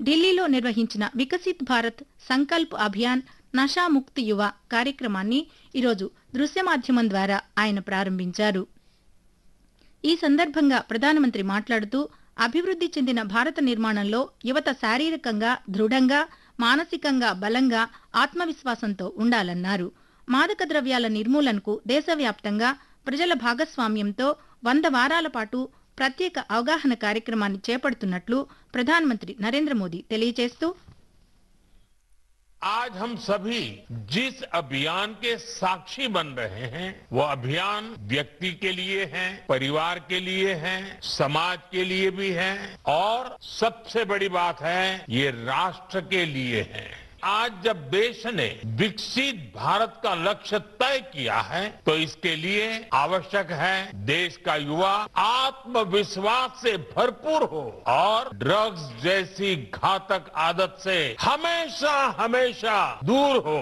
ఢిల్లీలో నిర్వహించిన వికసిత్ భారత్ సంకల్ప్ అభియాన్ నషాముక్తి యువ కార్యక్రమాన్ని ఈరోజు దృశ్య మాధ్యమం ద్వారా ఆయన ప్రారంభించారు ఈ సందర్భంగా ప్రధానమంత్రి మాట్లాడుతూ అభివృద్ధి చెందిన భారత నిర్మాణంలో యువత శారీరకంగా దృఢంగా మానసికంగా బలంగా ఆత్మవిశ్వాసంతో ఉండాలన్నారు మాదక ద్రవ్యాల నిర్మూలనకు దేశవ్యాప్తంగా ప్రజల భాగస్వామ్యంతో వంద వారాల పాటు ప్రత్యేక అవగాహన కార్యక్రమాన్ని చేపడుతున్నట్లు ప్రధానమంత్రి నరేంద్ర మోదీ తెలియజేస్తూ आज हम सभी जिस अभियान के साक्षी बन रहे हैं वो अभियान व्यक्ति के लिए है परिवार के लिए है समाज के लिए भी है और सबसे बड़ी बात है ये राष्ट्र के लिए है आज जब देश ने विकसित भारत का लक्ष्य तय किया है तो इसके लिए आवश्यक है देश का युवा आत्मविश्वास से भरपूर हो और ड्रग्स जैसी घातक आदत से हमेशा हमेशा दूर हो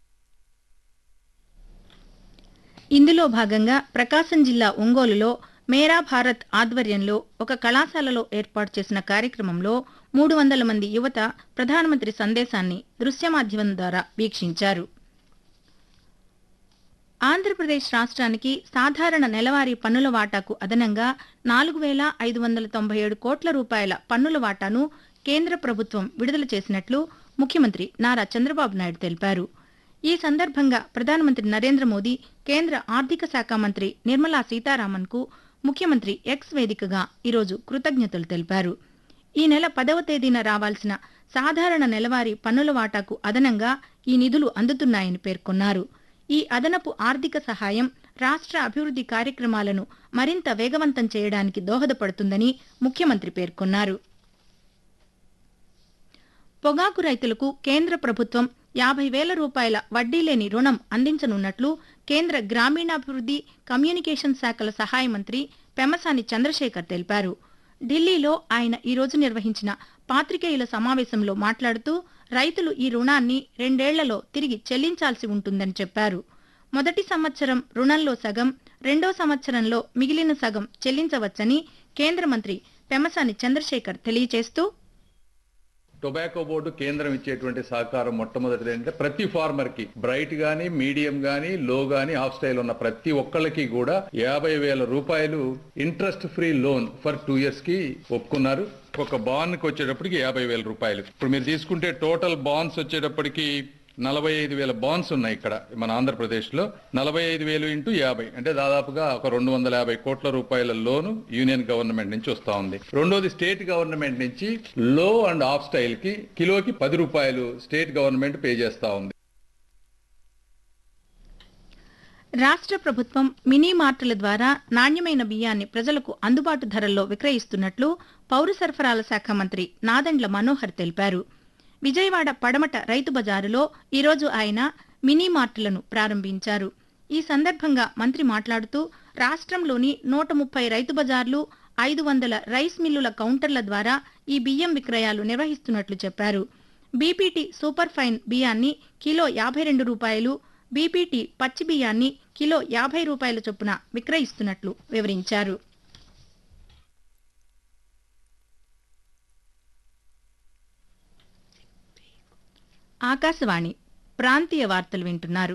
ఇందులో భాగంగా ప్రకాశం జిల్లా ఒంగోలులో మేరా భారత్ ఆధ్వర్యంలో ఒక కళాశాలలో ఏర్పాటు చేసిన కార్యక్రమంలో మూడు వందల మంది యువత ప్రధానమంత్రి సందేశాన్ని దృశ్య మాధ్యమం ద్వారా వీక్షించారు ఆంధ్రప్రదేశ్ రాష్ట్రానికి సాధారణ నెలవారీ పన్నుల వాటాకు అదనంగా నాలుగు వేల ఐదు వందల తొంభై ఏడు కోట్ల రూపాయల పన్నుల వాటాను కేంద్ర ప్రభుత్వం విడుదల చేసినట్లు ముఖ్యమంత్రి నారా చంద్రబాబు నాయుడు తెలిపారు ఈ సందర్భంగా ప్రధానమంత్రి నరేంద్ర మోదీ కేంద్ర ఆర్థిక శాఖ మంత్రి నిర్మలా సీతారామన్ కు ముఖ్యమంత్రి ఎక్స్ వేదికగా ఈరోజు కృతజ్ఞతలు తెలిపారు ఈ నెల పదవ తేదీన రావాల్సిన సాధారణ నెలవారీ పన్నుల వాటాకు అదనంగా ఈ నిధులు అందుతున్నాయని పేర్కొన్నారు ఈ అదనపు ఆర్థిక సహాయం రాష్ట్ర అభివృద్ధి కార్యక్రమాలను మరింత వేగవంతం చేయడానికి దోహదపడుతుందని ముఖ్యమంత్రి పేర్కొన్నారు పొగాకు రైతులకు కేంద్ర ప్రభుత్వం యాభై వేల రూపాయల వడ్డీ లేని రుణం అందించనున్నట్లు కేంద్ర గ్రామీణాభివృద్ధి కమ్యూనికేషన్ శాఖల సహాయ మంత్రి పెమసాని చంద్రశేఖర్ తెలిపారు ఢిల్లీలో ఆయన ఈ రోజు నిర్వహించిన పాత్రికేయుల సమావేశంలో మాట్లాడుతూ రైతులు ఈ రుణాన్ని రెండేళ్లలో తిరిగి చెల్లించాల్సి ఉంటుందని చెప్పారు మొదటి సంవత్సరం రుణంలో సగం రెండో సంవత్సరంలో మిగిలిన సగం చెల్లించవచ్చని కేంద్ర మంత్రి పెమసాని చంద్రశేఖర్ తెలియజేస్తూ టొబాకో బోర్డు కేంద్రం ఇచ్చేటువంటి సహకారం మొట్టమొదటిది ఏంటంటే ప్రతి ఫార్మర్ కి బ్రైట్ గానీ మీడియం గానీ లో గానీ హాఫ్ స్టైల్ ఉన్న ప్రతి ఒక్కళ్ళకి కూడా యాభై వేల రూపాయలు interest free loan for two years కి ఒప్పుకున్నారు ఒక బాండ్ కి వచ్చేటప్పటికి యాభై వేల రూపాయలు ఇప్పుడు మీరు తీసుకుంటే టోటల్ బాండ్స్ వచ్చేటప్పటికి నలభై ఐదు వేల బాండ్స్ ఉన్నాయి ఇక్కడ మన ఆంధ్రప్రదేశ్ లో నలభై ఐదు వేలు ఇంటూ యాభై అంటే దాదాపుగా ఒక రెండు వందల యాభై కోట్ల రూపాయల లోను యూనియన్ గవర్నమెంట్ నుంచి వస్తా ఉంది రెండోది స్టేట్ గవర్నమెంట్ నుంచి లో అండ్ ఆఫ్ స్టైల్ కి కిలోకి పది రూపాయలు స్టేట్ గవర్నమెంట్ పే చేస్తా ఉంది రాష్ట్ర ప్రభుత్వం మినీ మార్టుల ద్వారా నాణ్యమైన బియ్యాన్ని ప్రజలకు అందుబాటు ధరల్లో విక్రయిస్తున్నట్లు పౌర సరఫరాల శాఖ మంత్రి నాదెండ్ల మనోహర్ తెలిపారు విజయవాడ పడమట రైతు బజారులో ఈరోజు ఆయన మినీ మార్టులను ప్రారంభించారు ఈ సందర్భంగా మంత్రి మాట్లాడుతూ రాష్ట్రంలోని నూట ముప్పై రైతు బజార్లు ఐదు వందల రైస్ మిల్లుల కౌంటర్ల ద్వారా ఈ బియ్యం విక్రయాలు నిర్వహిస్తున్నట్లు చెప్పారు బీపీటీ సూపర్ ఫైన్ బియ్యాన్ని కిలో యాభై రెండు రూపాయలు బీపీటీ పచ్చి బియ్యాన్ని కిలో యాభై రూపాయల చొప్పున విక్రయిస్తున్నట్లు వివరించారు ఆకాశవాణి ప్రాంతీయ వార్తలు వింటున్నారు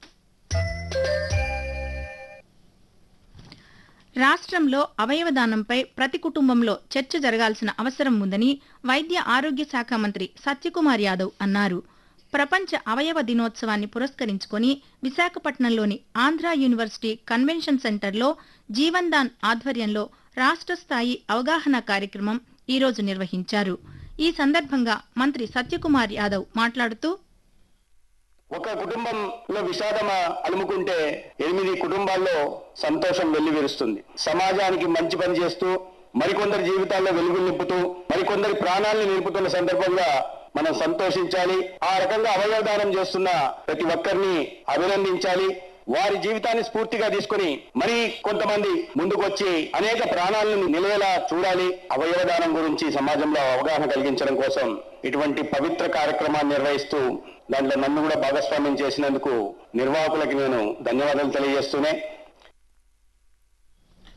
రాష్ట్రంలో అవయవదానంపై ప్రతి కుటుంబంలో చర్చ జరగాల్సిన అవసరం ఉందని వైద్య ఆరోగ్య శాఖ మంత్రి సత్యకుమార్ యాదవ్ అన్నారు ప్రపంచ అవయవ దినోత్సవాన్ని పురస్కరించుకొని విశాఖపట్నంలోని ఆంధ్ర యూనివర్సిటీ కన్వెన్షన్ సెంటర్లో జీవన్ దాన్ ఆధ్వర్యంలో రాష్ట్ర స్థాయి అవగాహన కార్యక్రమం ఈరోజు నిర్వహించారు ఈ సందర్భంగా మంత్రి సత్యకుమార్ యాదవ్ మాట్లాడుతూ ఒక కుటుంబంలో విషాదం అలుముకుంటే ఎనిమిది కుటుంబాల్లో సంతోషం వెల్లివిరుస్తుంది సమాజానికి మంచి పని చేస్తూ మరికొందరి జీవితాల్లో వెలుగులు నింపుతూ మరికొందరి ప్రాణాలను నింపుతున్న సందర్భంగా మనం సంతోషించాలి ఆ రకంగా అవయవదానం చేస్తున్న ప్రతి ఒక్కరిని అభినందించాలి వారి జీవితాన్ని స్ఫూర్తిగా తీసుకొని మరి కొంతమంది ముందుకొచ్చి అనేక ప్రాణాలను నిలవేలా చూడాలి అవయవదానం గురించి సమాజంలో అవగాహన కలిగించడం కోసం ఇటువంటి పవిత్ర కార్యక్రమాన్ని నిర్వహిస్తూ దాంట్లో నన్ను కూడా భాగస్వామ్యం చేసినందుకు నిర్వాహకులకి నేను ధన్యవాదాలు తెలియజేస్తూనే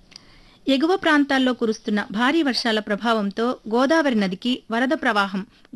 ఎగువ ప్రాంతాల్లో కురుస్తున్న భారీ వర్షాల ప్రభావంతో గోదావరి నదికి వరద ప్రవాహం